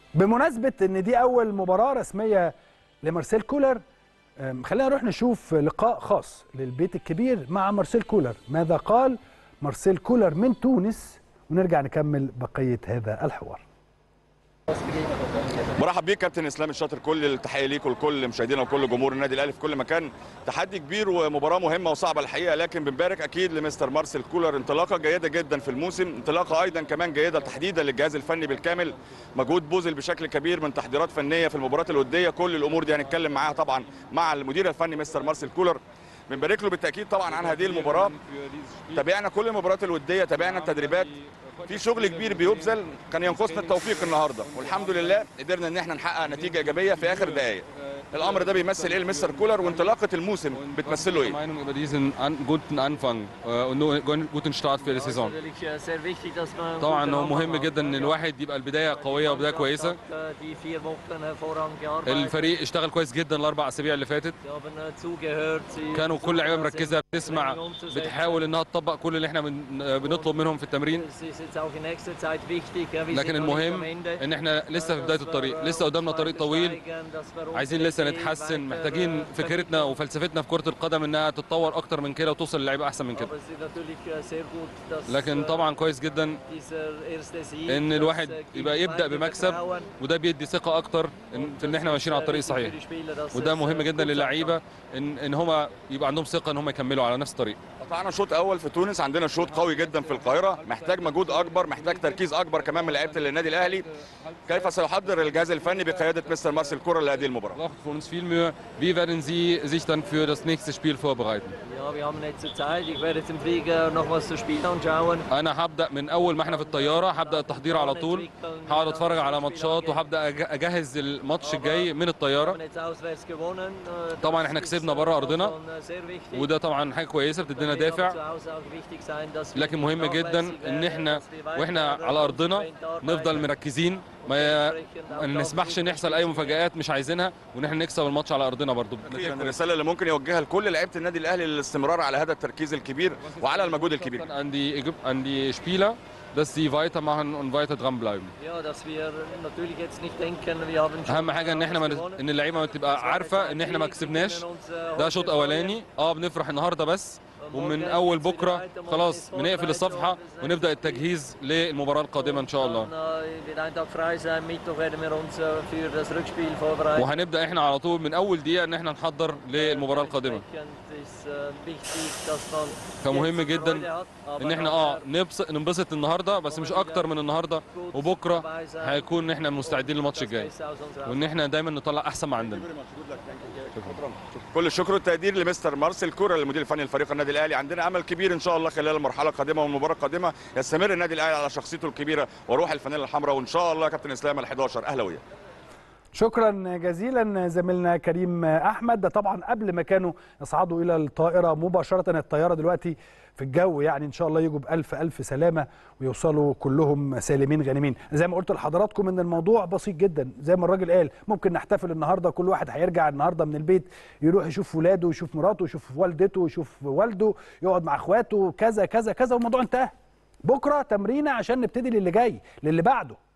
بمناسبه ان دي اول مباراه رسميه لمارسيل كولر أم، خلينا نروح نشوف لقاء خاص للبيت الكبير مع مارسيل كولر ماذا قال مارسيل كولر من تونس ونرجع نكمل بقيه هذا الحوار مرحب بيك كابتن اسلام الشاطر كل التحيه ليك ولكل مشاهدينا وكل جمهور النادي الاهلي في كل مكان تحدي كبير ومباراه مهمه وصعبه الحقيقه لكن بنبارك اكيد لمستر مارسيل كولر انطلاقه جيده جدا في الموسم انطلاقه ايضا كمان جيده تحديدا للجهاز الفني بالكامل مجهود بوزل بشكل كبير من تحضيرات فنيه في المباريات الوديه كل الامور دي هنتكلم معاها طبعا مع المدير الفني مستر مارسيل كولر بنبارك له بالتاكيد طبعا عن هذه المباراه تابعنا كل المباريات الوديه تابعنا التدريبات في شغل كبير بيبذل كان ينقصنا التوفيق النهارده والحمد لله قدرنا ان احنا نحقق نتيجه ايجابيه في اخر دقائق الامر ده بيمثل ايه لمستر كولر وانطلاقه الموسم بتمثله ايه Meinung über diesen an, guten Anfang äh, und nur einen guten Start für die Saison. natürlich äh, sehr wichtig, dass man طبعا هو guten مهم Anfang جدا ان macht. الواحد يبقى البدايه قويه وبدايه كويسه Äh, Die vier Wochen hervorragend gearbeitet. الفريق اشتغل كويس جدا الاربع اسابيع اللي فاتت Sie haben äh, zugehört. Sie كانوا كل لعيبه versuchen, مركزه das im بتسمع Training umzusetzen. بتحاول انها تطبق كل اللي احنا بن- بنطلب منهم في التمرين Es ist jetzt auch in nächster Zeit wichtig. ja, wir لكن sind noch nicht am المهم Ende. ان احنا لسه في بدايه الطريق لسه قدامنا طريق طويل عايزين لسه نتحسن محتاجين فكرتنا وفلسفتنا في كره القدم انها تتطور اكتر من كده وتوصل للعيبه احسن من كده لكن طبعا كويس جدا ان الواحد يبقى يبدا بمكسب وده بيدي ثقه اكتر إن في ان احنا ماشيين على الطريق الصحيح وده مهم جدا للعيبه ان ان هم يبقى عندهم ثقه ان هم يكملوا على نفس الطريق قطعنا شوط اول في تونس عندنا شوط قوي جدا في القاهره محتاج مجهود اكبر محتاج تركيز اكبر كمان من لعيبه النادي الاهلي كيف سيحضر الجهاز الفني بقياده مستر مارسيل كولر لهذه المباراه braucht von uns viel Mühe. Wie werden Sie sich dann für das nächste Spiel vorbereiten? Ja, wir haben jetzt Zeit. Ich werde jetzt im Flieger noch was zu Spiel anschauen. انا هبدا من اول ما احنا في الطياره هبدا التحضير على طول هقعد اتفرج على ماتشات وهبدا أج- اجهز الماتش الجاي من Wir الطياره haben jetzt auswärts gewonnen. Äh, طبعا das احنا ist, كسبنا äh, بره auch ارضنا schon, äh, sehr wichtig. وده طبعا حاجه كويسه بتدينا Dann wird aber دافع zu Hause auch wichtig sein, dass wir لكن مهم nicht جدا nachlässig ان werden, احنا dass wir واحنا weiter على ارضنا konsequent نفضل arbeiten. مركزين ما ما نسمحش ان يحصل اي مفاجآت مش عايزينها وان احنا نكسب الماتش على ارضنا برضو أخيراً الرساله اللي ممكن يوجهها لكل لعيبه النادي الاهلي للاستمرار على هذا التركيز الكبير وعلى المجهود الكبير an die Ägyp- an die Spieler dass sie weitermachen und weiter dranbleiben Ja, dass wir natürlich jetzt nicht denken, wir haben schon اهم حاجه ان احنا ما gewonnen. ان اللعيبه ما تبقى عارفه ان احنا ما كسبناش ده شوط اولاني اه بنفرح النهارده بس ومن اول بكره خلاص بنقفل الصفحه ونبدا التجهيز للمباراه القادمه ان شاء الله Dann, äh, wird ein Tag frei sein. Mittwoch werden wir uns äh, für das Rückspiel vorbereiten. وهنبدا احنا على طول من اول دقيقه ان احنا نحضر للمباراه القادمه Dementsprechend ist, äh, wichtig, dass man فمهم jetzt جدا Freude hat, aber ان احنا اه nachher نبسط ننبسط النهارده بس مش اكتر من النهارده وبكره هيكون ان احنا مستعدين للماتش das الجاي Beste aus unserer وان احنا دايما نطلع احسن ما عندنا كل الشكر والتقدير لمستر مارسيل كولر المدير الفني لفريق النادي الاهلي عندنا امل كبير ان شاء الله خلال المرحله القادمه والمباراه القادمه يستمر النادي الاهلي على شخصيته الكبيره وروح الفانيلا الحمراء وان شاء الله كابتن اسلام ال11 اهلاويه شكرا جزيلا زميلنا كريم احمد ده طبعا قبل ما كانوا يصعدوا الى الطائره مباشره الطياره دلوقتي في الجو يعني ان شاء الله يجوا بالف الف سلامه ويوصلوا كلهم سالمين غانمين زي ما قلت لحضراتكم ان الموضوع بسيط جدا زي ما الراجل قال ممكن نحتفل النهارده كل واحد هيرجع النهارده من البيت يروح يشوف ولاده ويشوف مراته ويشوف والدته ويشوف والده يقعد مع اخواته كذا كذا كذا والموضوع انتهى بكره تمرينه عشان نبتدي للي جاي للي بعده